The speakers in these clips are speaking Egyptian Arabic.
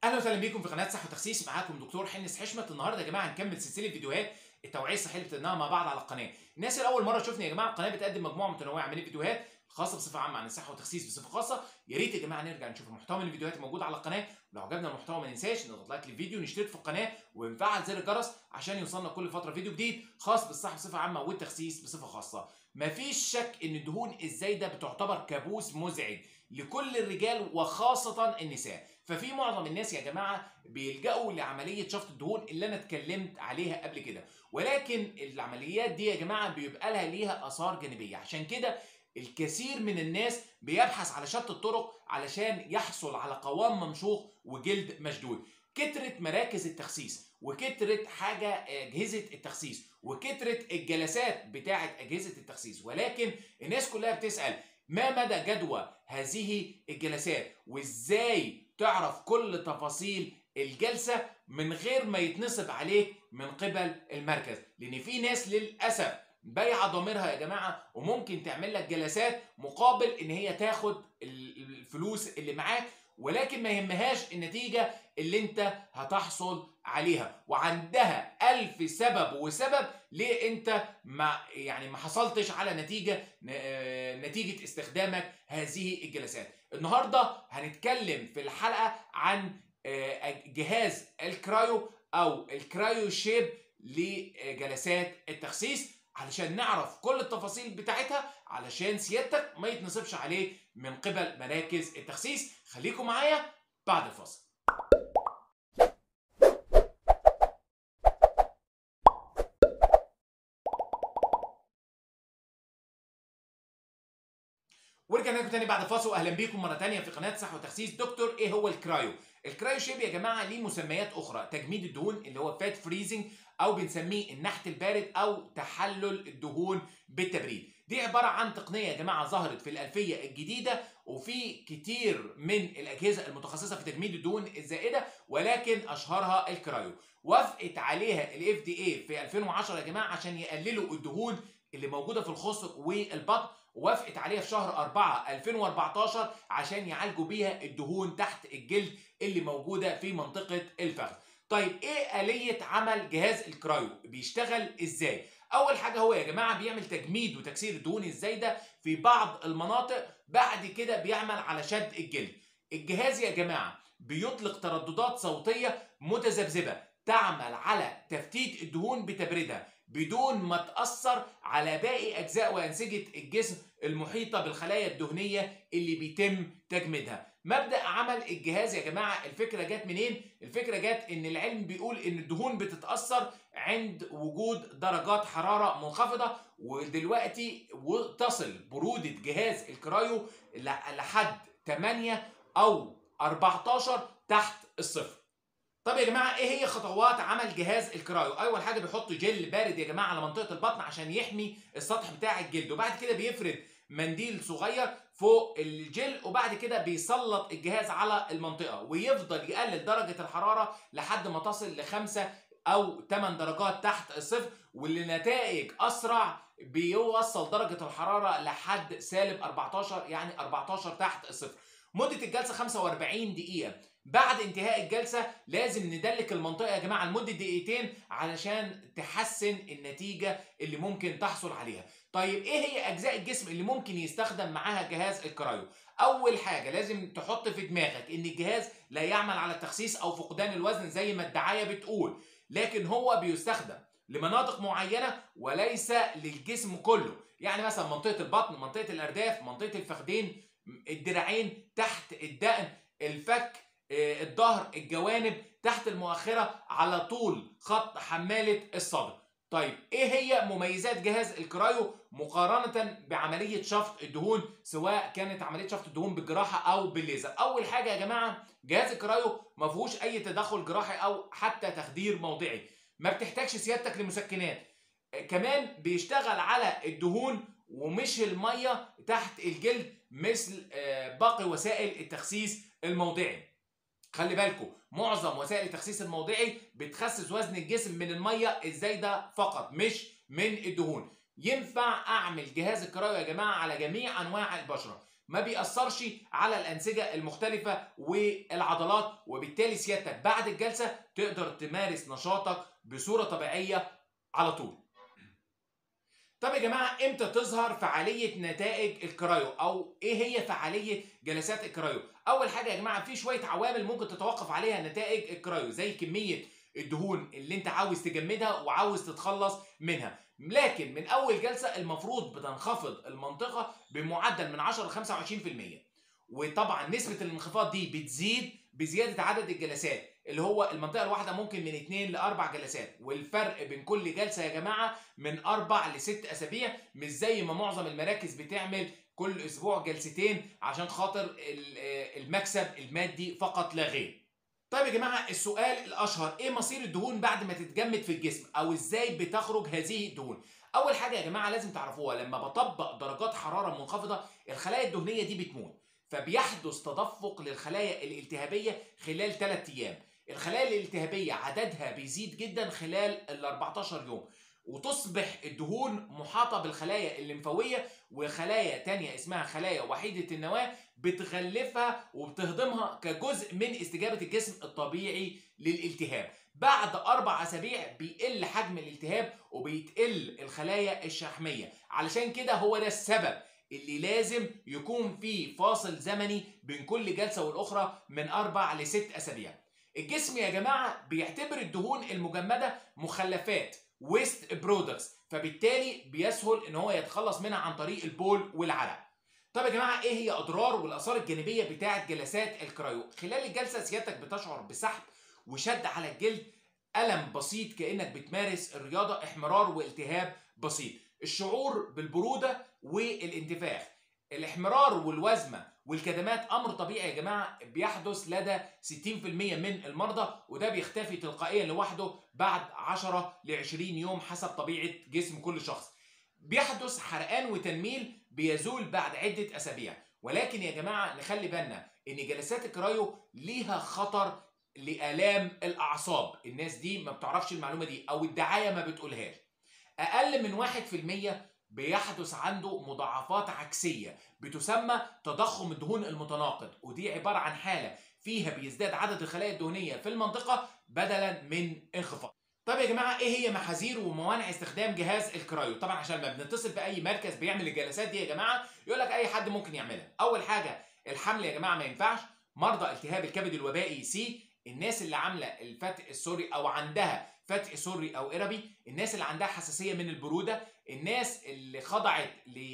اهلا وسهلا بيكم في قناه صحه وتخسيس معاكم دكتور حنس حشمت النهارده يا جماعه هنكمل سلسله فيديوهات التوعيه الصحيه اللي ابتديناها مع بعض على القناه الناس اللي اول مره تشوفني يا جماعه القناه بتقدم مجموعه متنوعه من الفيديوهات خاصه بصفه عامه عن الصحه والتخسيس بصفه خاصه يا ريت يا جماعه نرجع نشوف المحتوى من الفيديوهات الموجوده على القناه ولو عجبنا المحتوى ما ننساش نضغط لايك للفيديو ونشترك في القناه ونفعل زر الجرس عشان يوصلنا كل فتره فيديو جديد خاص بالصحه بصفه عامه والتخسيس بصفه خاصه مفيش شك ان الدهون الزايده بتعتبر كابوس مزعج لكل الرجال وخاصه النساء ففي معظم الناس يا جماعه بيلجأوا لعمليه شفط الدهون اللي انا اتكلمت عليها قبل كده ولكن العمليات دي يا جماعه بيبقى لها ليها اثار جانبيه عشان كده الكثير من الناس بيبحث على شتى الطرق علشان يحصل على قوام ممشوق وجلد مشدود كترت مراكز التخسيس وكترت حاجه اجهزه التخسيس وكترت الجلسات بتاعه اجهزه التخسيس ولكن الناس كلها بتسال ما مدى جدوى هذه الجلسات وازاي تعرف كل تفاصيل الجلسه من غير ما يتنصب عليك من قبل المركز لان في ناس للاسف بايعه ضميرها يا جماعه وممكن تعمل لك جلسات مقابل ان هي تاخد الفلوس اللي معاك ولكن ما يهمهاش النتيجه اللي انت هتحصل عليها وعندها ألف سبب وسبب ليه انت ما يعني ما حصلتش على نتيجه نتيجه استخدامك هذه الجلسات النهارده هنتكلم في الحلقه عن جهاز الكرايو او الكرايو شيب لجلسات التخسيس علشان نعرف كل التفاصيل بتاعتها علشان سيادتك ما يتنصبش عليك من قبل مراكز التخسيس خليكم معايا بعد الفاصل ورجعنا لكم تاني بعد الفاصل واهلا بيكم مره تانيه في قناه صحه وتخسيس دكتور ايه هو الكرايو الكرايو شيب يا جماعه ليه مسميات اخرى تجميد الدهون اللي هو فات فريزنج او بنسميه النحت البارد او تحلل الدهون بالتبريد دي عباره عن تقنيه يا جماعه ظهرت في الالفيه الجديده وفي كتير من الاجهزه المتخصصه في تجميد الدهون الزائده ولكن اشهرها الكرايو وافقت عليها الاف دي اي في 2010 يا جماعه عشان يقللوا الدهون اللي موجوده في الخصر والبطن وافقت عليها في شهر 4 2014 عشان يعالجوا بيها الدهون تحت الجلد اللي موجوده في منطقه الفخذ. طيب ايه آلية عمل جهاز الكرايو؟ بيشتغل ازاي؟ أول حاجة هو يا جماعة بيعمل تجميد وتكسير الدهون الزايدة في بعض المناطق بعد كده بيعمل على شد الجلد. الجهاز يا جماعة بيطلق ترددات صوتية متذبذبة تعمل على تفتيت الدهون بتبريدها بدون ما تأثر على باقي أجزاء وأنسجة الجسم المحيطة بالخلايا الدهنية اللي بيتم تجميدها مبدأ عمل الجهاز يا جماعة الفكرة جت منين؟ الفكرة جت إن العلم بيقول إن الدهون بتتأثر عند وجود درجات حرارة منخفضة ودلوقتي تصل برودة جهاز الكرايو لحد 8 أو 14 تحت الصفر طب يا جماعه ايه هي خطوات عمل جهاز الكرايو اول حاجه بيحط جل بارد يا جماعه على منطقه البطن عشان يحمي السطح بتاع الجلد وبعد كده بيفرد منديل صغير فوق الجل وبعد كده بيسلط الجهاز على المنطقه ويفضل يقلل درجه الحراره لحد ما تصل لخمسة او 8 درجات تحت الصفر واللي نتائج اسرع بيوصل درجه الحراره لحد سالب 14 يعني 14 تحت الصفر مده الجلسه 45 دقيقه بعد انتهاء الجلسه لازم ندلك المنطقه يا جماعه لمده دقيقتين علشان تحسن النتيجه اللي ممكن تحصل عليها طيب ايه هي اجزاء الجسم اللي ممكن يستخدم معاها جهاز الكرايو اول حاجه لازم تحط في دماغك ان الجهاز لا يعمل على التخسيس او فقدان الوزن زي ما الدعايه بتقول لكن هو بيستخدم لمناطق معينه وليس للجسم كله يعني مثلا منطقه البطن منطقه الارداف منطقه الفخذين الدراعين تحت الدقن الفك الظهر الجوانب تحت المؤخرة على طول خط حمالة الصدر طيب ايه هي مميزات جهاز الكرايو مقارنة بعملية شفط الدهون سواء كانت عملية شفط الدهون بالجراحة او بالليزر اول حاجة يا جماعة جهاز الكرايو ما فيهوش اي تدخل جراحي او حتى تخدير موضعي ما بتحتاجش سيادتك لمسكنات كمان بيشتغل على الدهون ومش المية تحت الجلد مثل باقي وسائل التخسيس الموضعي خلي بالكم معظم وسائل التخسيس الموضعي بتخسس وزن الجسم من الميه الزايده فقط مش من الدهون ينفع اعمل جهاز الكرايو يا جماعه على جميع انواع البشره ما بيأثرش على الأنسجة المختلفة والعضلات وبالتالي سيادتك بعد الجلسة تقدر تمارس نشاطك بصورة طبيعية على طول طب يا جماعة امتى تظهر فعالية نتائج الكرايو او ايه هي فعالية جلسات الكرايو اول حاجة يا جماعة في شوية عوامل ممكن تتوقف عليها نتائج الكرايو زي كمية الدهون اللي انت عاوز تجمدها وعاوز تتخلص منها لكن من اول جلسه المفروض بتنخفض المنطقه بمعدل من 10 ل 25% وطبعا نسبه الانخفاض دي بتزيد بزياده عدد الجلسات اللي هو المنطقه الواحده ممكن من 2 ل 4 جلسات والفرق بين كل جلسه يا جماعه من 4 ل 6 اسابيع مش زي ما معظم المراكز بتعمل كل اسبوع جلستين عشان خاطر المكسب المادي فقط لا غير طيب يا جماعه السؤال الاشهر ايه مصير الدهون بعد ما تتجمد في الجسم او ازاي بتخرج هذه الدهون اول حاجه يا جماعه لازم تعرفوها لما بطبق درجات حراره منخفضه الخلايا الدهنيه دي بتموت فبيحدث تدفق للخلايا الالتهابيه خلال 3 ايام الخلايا الالتهابيه عددها بيزيد جدا خلال ال 14 يوم وتصبح الدهون محاطه بالخلايا الليمفاويه وخلايا تانية اسمها خلايا وحيده النواه بتغلفها وبتهضمها كجزء من استجابه الجسم الطبيعي للالتهاب بعد اربع اسابيع بيقل حجم الالتهاب وبيتقل الخلايا الشحميه علشان كده هو ده السبب اللي لازم يكون في فاصل زمني بين كل جلسه والاخرى من اربع لست اسابيع الجسم يا جماعه بيعتبر الدهون المجمده مخلفات ويست برودكتس فبالتالي بيسهل ان هو يتخلص منها عن طريق البول والعرق طب يا جماعه ايه هي اضرار والاثار الجانبيه بتاعه جلسات الكرايو خلال الجلسه سيادتك بتشعر بسحب وشد على الجلد الم بسيط كانك بتمارس الرياضه احمرار والتهاب بسيط الشعور بالبروده والانتفاخ الاحمرار والوزمه والكدمات امر طبيعي يا جماعه بيحدث لدى 60% من المرضى وده بيختفي تلقائيا لوحده بعد 10 ل 20 يوم حسب طبيعه جسم كل شخص. بيحدث حرقان وتنميل بيزول بعد عده اسابيع ولكن يا جماعه نخلي بالنا ان جلسات الكرايو ليها خطر لالام الاعصاب، الناس دي ما بتعرفش المعلومه دي او الدعايه ما بتقولهاش. اقل من 1% بيحدث عنده مضاعفات عكسية بتسمى تضخم الدهون المتناقض ودي عبارة عن حالة فيها بيزداد عدد الخلايا الدهنية في المنطقة بدلا من انخفاض طب يا جماعة ايه هي محاذير وموانع استخدام جهاز الكرايو طبعا عشان ما بنتصل بأي مركز بيعمل الجلسات دي يا جماعة يقول لك اي حد ممكن يعملها اول حاجة الحمل يا جماعة ما ينفعش مرضى التهاب الكبد الوبائي سي الناس اللي عامله الفتق السوري او عندها فتق سوري او اربي الناس اللي عندها حساسيه من البروده الناس اللي خضعت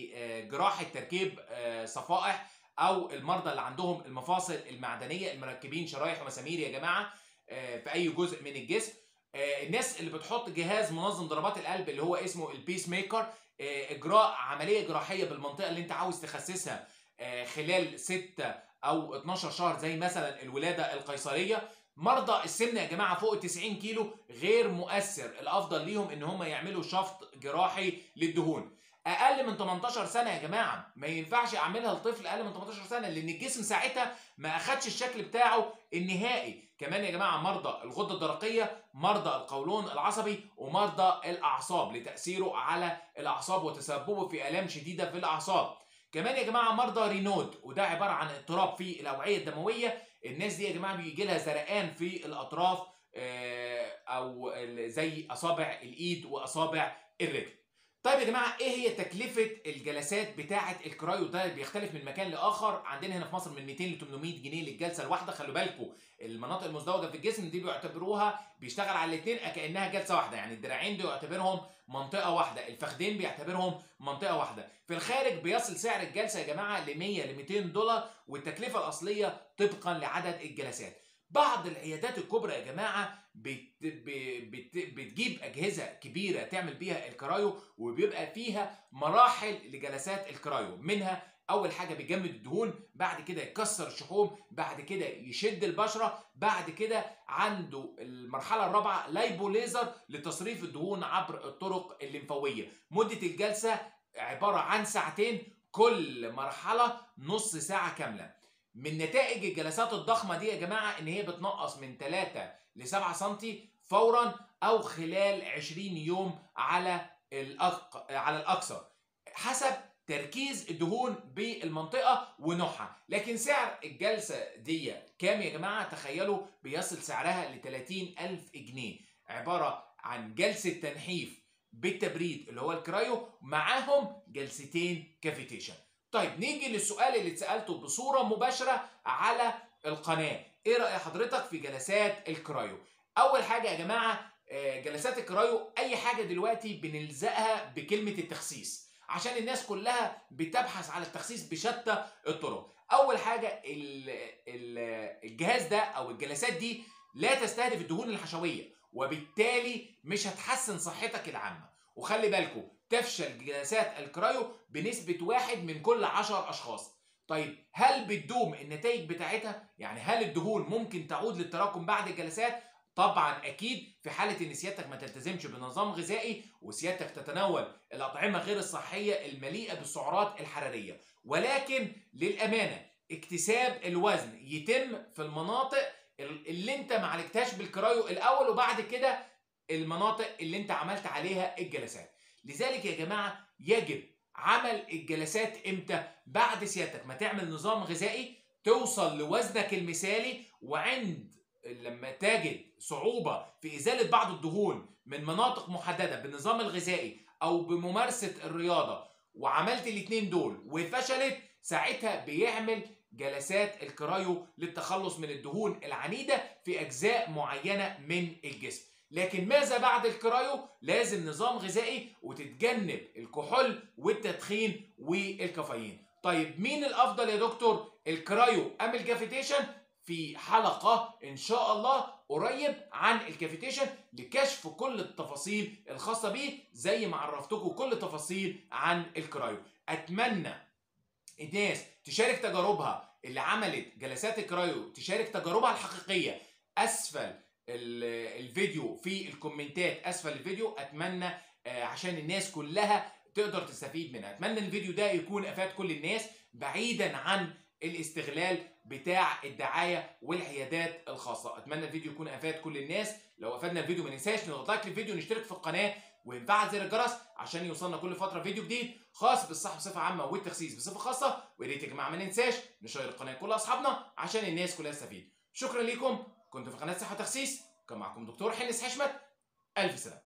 لجراحه تركيب صفائح او المرضى اللي عندهم المفاصل المعدنيه المركبين شرايح ومسامير يا جماعه في اي جزء من الجسم الناس اللي بتحط جهاز منظم ضربات القلب اللي هو اسمه البيس ميكر اجراء عمليه جراحيه بالمنطقه اللي انت عاوز تخسسها خلال 6 او 12 شهر زي مثلا الولاده القيصريه مرضى السمنه يا جماعه فوق ال 90 كيلو غير مؤثر الافضل ليهم ان هم يعملوا شفط جراحي للدهون اقل من 18 سنه يا جماعه ما ينفعش اعملها لطفل اقل من 18 سنه لان الجسم ساعتها ما اخدش الشكل بتاعه النهائي كمان يا جماعه مرضى الغده الدرقيه مرضى القولون العصبي ومرضى الاعصاب لتاثيره على الاعصاب وتسببه في الام شديده في الاعصاب كمان يا جماعه مرضى رينود وده عباره عن اضطراب في الاوعيه الدمويه الناس دي يا جماعه بيجي لها زرقان في الاطراف او زي اصابع الايد واصابع الرجل طيب يا جماعه ايه هي تكلفه الجلسات بتاعه الكرايو ده بيختلف من مكان لاخر عندنا هنا في مصر من 200 ل 800 جنيه للجلسه الواحده خلوا بالكم المناطق المزدوجه في الجسم دي بيعتبروها بيشتغل على الاثنين كانها جلسه واحده يعني الدراعين بيعتبرهم منطقه واحده الفخذين بيعتبرهم منطقه واحده في الخارج بيصل سعر الجلسه يا جماعه ل 100 ل 200 دولار والتكلفه الاصليه طبقا لعدد الجلسات بعض العيادات الكبرى يا جماعه بت بت بتجيب اجهزه كبيره تعمل بيها الكرايو وبيبقى فيها مراحل لجلسات الكرايو منها اول حاجه بيجمد الدهون بعد كده يكسر الشحوم بعد كده يشد البشره بعد كده عنده المرحله الرابعه لايبو ليزر لتصريف الدهون عبر الطرق الليمفاويه مده الجلسه عباره عن ساعتين كل مرحله نص ساعه كامله من نتائج الجلسات الضخمه دي يا جماعه ان هي بتنقص من 3 ل 7 سم فورا او خلال 20 يوم على الأق... على الاكثر حسب تركيز الدهون بالمنطقه ونوعها لكن سعر الجلسه دي كام يا جماعه تخيلوا بيصل سعرها ل 30000 جنيه عباره عن جلسه تنحيف بالتبريد اللي هو الكرايو معاهم جلستين كافيتيشن طيب نيجي للسؤال اللي اتسالته بصوره مباشره على القناه ايه راي حضرتك في جلسات الكرايو اول حاجه يا جماعه جلسات الكرايو اي حاجه دلوقتي بنلزقها بكلمه التخسيس عشان الناس كلها بتبحث على التخسيس بشتى الطرق اول حاجه الجهاز ده او الجلسات دي لا تستهدف الدهون الحشويه وبالتالي مش هتحسن صحتك العامه وخلي بالكم تفشل جلسات الكرايو بنسبه واحد من كل عشر اشخاص طيب هل بتدوم النتائج بتاعتها يعني هل الدهون ممكن تعود للتراكم بعد الجلسات طبعا اكيد في حاله ان سيادتك ما تلتزمش بنظام غذائي وسيادتك تتناول الاطعمه غير الصحيه المليئه بالسعرات الحراريه ولكن للامانه اكتساب الوزن يتم في المناطق اللي انت ما عالجتهاش بالكرايو الاول وبعد كده المناطق اللي انت عملت عليها الجلسات لذلك يا جماعه يجب عمل الجلسات امتى بعد سيادتك ما تعمل نظام غذائي توصل لوزنك المثالي وعند لما تجد صعوبة في إزالة بعض الدهون من مناطق محددة بالنظام الغذائي أو بممارسة الرياضة وعملت الاتنين دول وفشلت ساعتها بيعمل جلسات الكرايو للتخلص من الدهون العنيدة في أجزاء معينة من الجسم لكن ماذا بعد الكرايو لازم نظام غذائي وتتجنب الكحول والتدخين والكافيين طيب مين الافضل يا دكتور الكرايو ام الكافيتيشن في حلقة إن شاء الله قريب عن الكافيتيشن لكشف كل التفاصيل الخاصة بيه زي ما عرفتكم كل تفاصيل عن الكرايو أتمنى الناس تشارك تجاربها اللي عملت جلسات الكرايو تشارك تجاربها الحقيقية أسفل الفيديو في الكومنتات أسفل الفيديو أتمنى عشان الناس كلها تقدر تستفيد منها أتمنى الفيديو ده يكون أفاد كل الناس بعيدا عن الاستغلال بتاع الدعايه والعيادات الخاصه اتمنى الفيديو يكون افاد كل الناس لو افادنا الفيديو ما ننساش نضغط لايك للفيديو ونشترك في القناه ونفعل زر الجرس عشان يوصلنا كل فتره فيديو جديد خاص بالصحه بصفه عامه والتخسيس بصفه خاصه ويا ريت يا جماعه ما ننساش نشير القناه لكل اصحابنا عشان الناس كلها تستفيد شكرا لكم كنت في قناه صحه وتخسيس كان معكم دكتور حنس حشمت الف سلامه